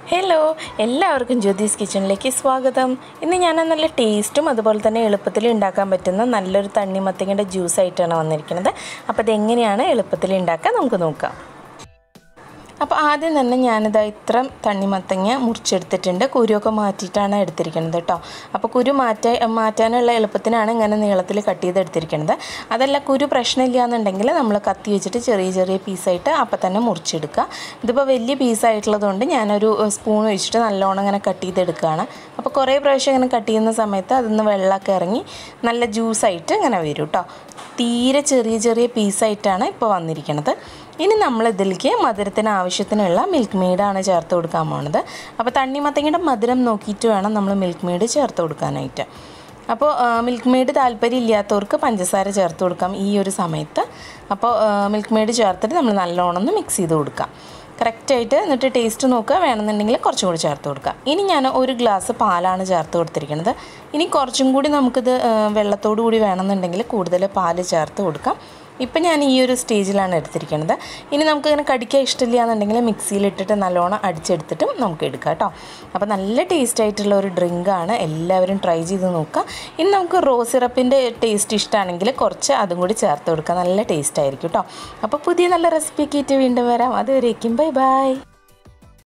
hello എല്ലാവർക്കും ജ്യോതിസ് കിച്ചണിലേക്ക് സ്വാഗതം ഇന്ന് ഞാൻ നല്ല ടേസ്റ്റും അതുപോലെ തന്നെ എളുപ്പത്തിൽ ഉണ്ടാക്കാൻ പറ്റുന്ന നല്ലൊരു തണ്ണിമത്തങ്ങയുടെ ജ്യൂസ് ആയിട്ടാണ് വന്നിരിക്കുന്നത് അപ്പോൾ ഇതെങ്ങനെയാണ് എളുപ്പത്തിൽ ഉണ്ടാക്കാൻ നമുക്ക് നോക്കാം അപ്പോൾ ആദ്യം തന്നെ ഞാനിതാ ഇത്ര തണ്ണിമത്തങ്ങ മുറിച്ചെടുത്തിട്ടുണ്ട് കുരുവൊക്കെ മാറ്റിയിട്ടാണ് എടുത്തിരിക്കുന്നത് കേട്ടോ അപ്പോൾ കുരു മാറ്റാ മാറ്റാനുള്ള എളുപ്പത്തിനാണ് ഇങ്ങനെ നീളത്തിൽ കട്ട് ചെയ്തെടുത്തിരിക്കുന്നത് അതല്ല കുരു പ്രശ്നമില്ല എന്നുണ്ടെങ്കിൽ നമ്മൾ കത്തി വെച്ചിട്ട് ചെറിയ ചെറിയ പീസായിട്ട് അപ്പം തന്നെ മുറിച്ചെടുക്കുക ഇതിപ്പോൾ വലിയ പീസായിട്ടുള്ളതുകൊണ്ട് ഞാനൊരു സ്പൂൺ വെച്ചിട്ട് നല്ലോണം ഇങ്ങനെ കട്ട് ചെയ്തെടുക്കുകയാണ് അപ്പോൾ കുറേ പ്രാവശ്യം ഇങ്ങനെ കട്ട് ചെയ്യുന്ന സമയത്ത് അതിന്ന് വെള്ളമൊക്കെ ഇറങ്ങി നല്ല ജ്യൂസായിട്ട് ഇങ്ങനെ വരും കേട്ടോ തീരെ ചെറിയ ചെറിയ പീസായിട്ടാണ് ഇപ്പോൾ വന്നിരിക്കുന്നത് ഇനി നമ്മൾ ഇതിലേക്ക് മധുരത്തിന് ആവശ്യത്തിനുള്ള മിൽക്ക് മെയ്ഡാണ് ചേർത്ത് കൊടുക്കാൻ പോണത് അപ്പോൾ തണ്ണിമത്തങ്ങയുടെ മധുരം നോക്കിയിട്ട് വേണം നമ്മൾ മിൽക്ക് മെയ്ഡ് ചേർത്ത് കൊടുക്കാനായിട്ട് അപ്പോൾ മിൽക്ക് മെയ്ഡ് താല്പര്യം ഇല്ലാത്തവർക്ക് പഞ്ചസാര ചേർത്ത് കൊടുക്കാം ഈ ഒരു സമയത്ത് അപ്പോൾ മിൽക്ക് മെയ്ഡ് ചേർത്തിട്ട് നമ്മൾ നല്ലോണം ഒന്ന് മിക്സ് ചെയ്ത് കൊടുക്കാം കറക്റ്റായിട്ട് എന്നിട്ട് ടേസ്റ്റ് നോക്കുക വേണമെന്നുണ്ടെങ്കിൽ കുറച്ചും കൂടി ചേർത്ത് കൊടുക്കുക ഇനി ഞാൻ ഒരു ഗ്ലാസ് പാലാണ് ചേർത്ത് കൊടുത്തിരിക്കുന്നത് ഇനി കുറച്ചും കൂടി നമുക്കിത് വെള്ളത്തോടു കൂടി വേണമെന്നുണ്ടെങ്കിൽ കൂടുതൽ പാല് ചേർത്ത് കൊടുക്കാം ഇപ്പം ഞാൻ ഈ ഒരു സ്റ്റേജിലാണ് എടുത്തിരിക്കുന്നത് ഇനി നമുക്കിങ്ങനെ കടിക്കാൻ ഇഷ്ടമില്ല എന്നുണ്ടെങ്കിൽ മിക്സിയിലിട്ടിട്ട് നല്ലോണം അടിച്ചെടുത്തിട്ടും നമുക്ക് എടുക്കാം കേട്ടോ അപ്പോൾ നല്ല ടേസ്റ്റ് ആയിട്ടുള്ള ഒരു ഡ്രിങ്കാണ് എല്ലാവരും ട്രൈ ചെയ്ത് നോക്കുക ഇനി നമുക്ക് റോസ് സിറപ്പിൻ്റെ ടേസ്റ്റ് ഇഷ്ടമാണെങ്കിൽ കുറച്ച് അതും കൂടി ചേർത്ത് കൊടുക്കുക നല്ല ടേസ്റ്റ് ആയിരിക്കും കേട്ടോ അപ്പോൾ പുതിയ നല്ല റെസിപ്പി ആയിട്ട് വീണ്ടും വരാം അതുവരേക്കും ബൈ ബൈ